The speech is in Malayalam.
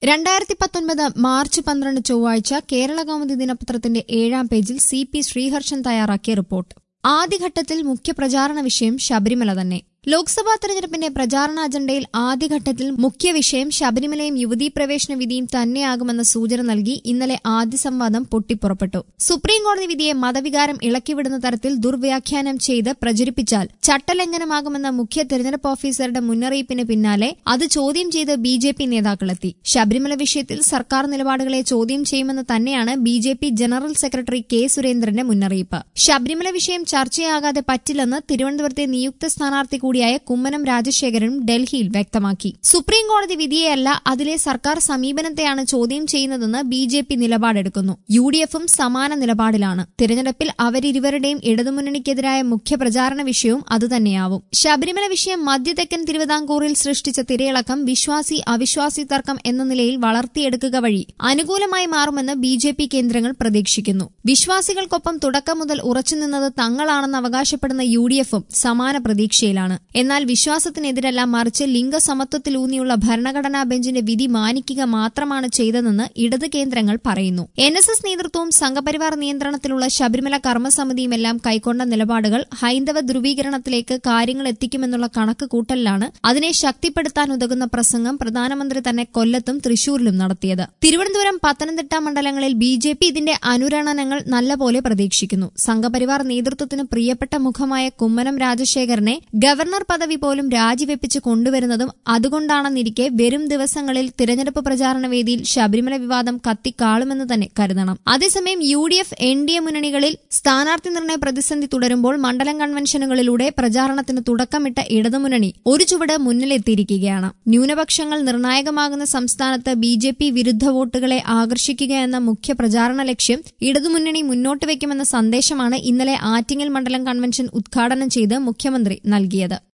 രണ്ടായിരത്തി പത്തൊൻപത് മാർച്ച് പന്ത്രണ്ട് ചൊവ്വാഴ്ച കേരള കൗമുദി ദിനപത്രത്തിന്റെ ഏഴാം പേജിൽ സി പി ശ്രീഹർഷൻ തയ്യാറാക്കിയ റിപ്പോർട്ട് ആദ്യഘട്ടത്തിൽ മുഖ്യപ്രചാരണ വിഷയം ശബരിമല തന്നെ ലോക്സഭാ തെരഞ്ഞെടുപ്പിന്റെ പ്രചാരണ അജണ്ടയിൽ ആദ്യഘട്ടത്തിൽ മുഖ്യ വിഷയം ശബരിമലയും യുവതീ പ്രവേശന വിധിയും തന്നെയാകുമെന്ന സൂചന നൽകി ഇന്നലെ ആദ്യ സംവാദം പൊട്ടിപ്പുറപ്പെട്ടു സുപ്രീംകോടതി വിധിയെ മതവികാരം ഇളക്കിവിടുന്ന തരത്തിൽ ദുർവ്യാഖ്യാനം ചെയ്ത് പ്രചരിപ്പിച്ചാൽ ചട്ടലംഘനമാകുമെന്ന മുഖ്യ തെരഞ്ഞെടുപ്പ് ഓഫീസറുടെ മുന്നറിയിപ്പിന് പിന്നാലെ അത് ചോദ്യം ചെയ്ത് ബി ജെ പി നേതാക്കളെത്തി ശബരിമല വിഷയത്തിൽ സർക്കാർ നിലപാടുകളെ ചോദ്യം ചെയ്യുമെന്ന് തന്നെയാണ് B J P general secretary K സുരേന്ദ്രന്റെ മുന്നറിയിപ്പ് ശബരിമല വിഷയം ചർച്ചയാകാതെ പറ്റില്ലെന്ന് തിരുവനന്തപുരത്തെ നിയുക്ത സ്ഥാനാർത്ഥി കൂടിയായ കുമ്മനം രാജശേഖരനും ഡൽഹിയിൽ വ്യക്തമാക്കി സുപ്രീം കോടതി വിധിയെയല്ല അതിലെ സർക്കാർ സമീപനത്തെയാണ് ചോദ്യം ചെയ്യുന്നതെന്ന് ബി ജെ പി നിലപാടെടുക്കുന്നു യു ഡി എഫും സമാന നിലപാടിലാണ് തിരഞ്ഞെടുപ്പിൽ അവരിരുവരുടെയും ഇടതുമുന്നണിക്കെതിരായ മുഖ്യ പ്രചാരണ വിഷയവും അതുതന്നെയാവും ശബരിമല വിഷയം മധ്യതെക്കൻ തിരുവിതാംകൂറിൽ സൃഷ്ടിച്ച തിരയിളക്കം വിശ്വാസി അവിശ്വാസി തർക്കം എന്ന നിലയിൽ വളർത്തിയെടുക്കുക വഴി അനുകൂലമായി മാറുമെന്ന് ബി ജെ പി കേന്ദ്രങ്ങൾ പ്രതീക്ഷിക്കുന്നു വിശ്വാസികൾക്കൊപ്പം തുടക്കം മുതൽ ഉറച്ചുനിന്നത് തങ്ങളാണെന്ന് അവകാശപ്പെടുന്ന യു ഡി എഫും സമാന പ്രതീക്ഷയിലാണ് എന്നാൽ വിശ്വാസത്തിനെതിരല്ല മറിച്ച് ലിംഗസമത്വത്തിലൂന്നിയുള്ള ഭരണഘടനാ ബെഞ്ചിന്റെ വിധി മാനിക്കുക മാത്രമാണ് ചെയ്തതെന്ന് ഇടത് കേന്ദ്രങ്ങൾ പറയുന്നു എൻ എസ് എസ് നേതൃത്വവും സംഘപരിവാർ നിയന്ത്രണത്തിലുള്ള ശബരിമല കർമ്മസമിതിയുമെല്ലാം കൈക്കൊണ്ട നിലപാടുകൾ ഹൈന്ദവ ധ്രുവീകരണത്തിലേക്ക് കാര്യങ്ങൾ എത്തിക്കുമെന്നുള്ള കണക്ക് കൂട്ടലിലാണ് അതിനെ ശക്തിപ്പെടുത്താൻ ഉതകുന്ന പ്രസംഗം പ്രധാനമന്ത്രി തന്നെ കൊല്ലത്തും തൃശൂരിലും നടത്തിയത് തിരുവനന്തപുരം പത്തനംതിട്ട മണ്ഡലങ്ങളിൽ ബി ജെ പി ഇതിന്റെ അനുരണനങ്ങൾ നല്ലപോലെ പ്രതീക്ഷിക്കുന്നു സംഘപരിവാർ നേതൃത്വത്തിന് പ്രിയപ്പെട്ട മുഖമായ കുമ്മനം രാജശേഖരനെ ഗവർണർ പദവി പോലും രാജിവെപ്പിച്ച് കൊണ്ടുവരുന്നതും അതുകൊണ്ടാണെന്നിരിക്കെ വരും ദിവസങ്ങളിൽ തിരഞ്ഞെടുപ്പ് പ്രചാരണ വേദിയിൽ ശബരിമല വിവാദം കത്തിക്കാളുമെന്ന് തന്നെ കരുതണം അതേസമയം U D F N D A മുന്നണികളിൽ സ്ഥാനാർത്ഥി നിർണയ പ്രതിസന്ധി തുടരുമ്പോൾ മണ്ഡലം കൺവെൻഷനുകളിലൂടെ പ്രചാരണത്തിന് തുടക്കമിട്ട ഇടതുമുന്നണി ഒരു ചുവട് മുന്നിലെത്തിയിരിക്കുകയാണ് ന്യൂനപക്ഷങ്ങൾ നിർണായകമാകുന്ന സംസ്ഥാനത്ത് ബി ജെ പി വിരുദ്ധ വോട്ടുകളെ ആകർഷിക്കുക എന്ന മുഖ്യ പ്രചാരണ ലക്ഷ്യം ഇടതുമുന്നണി മുന്നോട്ട് വയ്ക്കുമെന്ന സന്ദേശമാണ് ഇന്നലെ ആറ്റിങ്ങൽ മണ്ഡലം കൺവെൻഷൻ ഉദ്ഘാടനം ചെയ്ത് മുഖ്യമന്ത്രി നൽകിയത്